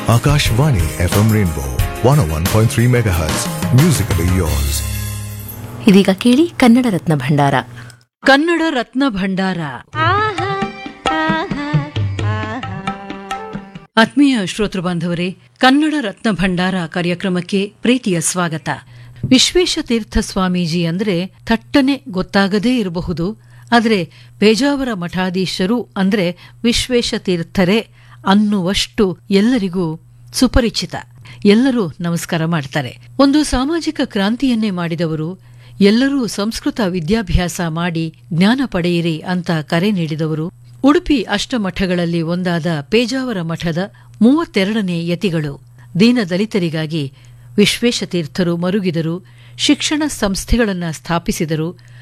Akashvani FM Rainbow 101.3 MHz. Musically yours. ಇದೀಗ ಕೇಳಿ ಕನ್ನಡ ರತ್ನ ಭಂಡಾರ ಕನ್ನಡ ರತ್ನ ಭಂಡಾರ ಆತ್ಮೀಯ ಶ್ರೋತೃ ಬಾಂಧವರೇ ಕನ್ನಡ ರತ್ನ ಭಂಡಾರ ಕಾರ್ಯಕ್ರಮಕ್ಕೆ ಪ್ರೀತಿಯ ಸ್ವಾಗತ ವಿಶ್ವೇಶತೀರ್ಥ ಸ್ವಾಮೀಜಿ ಅಂದ್ರೆ ಥಟ್ಟನೆ ಗೊತ್ತಾಗದೇ ಇರಬಹುದು ಆದರೆ ಪೇಜಾವರ ಮಠಾಧೀಶರು ಅಂದ್ರೆ ವಿಶ್ವೇಶತೀರ್ಥರೇ ಅನ್ನುವಷ್ಟು ಎಲ್ಲರಿಗೂ ಸುಪರಿಚಿತ ಎಲ್ಲರೂ ನಮಸ್ಕಾರ ಮಾಡ್ತಾರೆ ಒಂದು ಸಾಮಾಜಿಕ ಕ್ರಾಂತಿಯನ್ನೇ ಮಾಡಿದವರು ಎಲ್ಲರೂ ಸಂಸ್ಕೃತ ವಿದ್ಯಾಭ್ಯಾಸ ಮಾಡಿ ಜ್ಞಾನ ಪಡೆಯಿರಿ ಅಂತ ಕರೆ ನೀಡಿದವರು ಉಡುಪಿ ಅಷ್ಟಮಠಗಳಲ್ಲಿ ಒಂದಾದ ಪೇಜಾವರ ಮಠದ ಮೂವತ್ತೆರಡನೇ ಯತಿಗಳು ದೀನದಲಿತರಿಗಾಗಿ ವಿಶ್ವೇಶತೀರ್ಥರು ಮರುಗಿದರು ಶಿಕ್ಷಣ ಸಂಸ್ಥೆಗಳನ್ನು ಸ್ಥಾಪಿಸಿದರು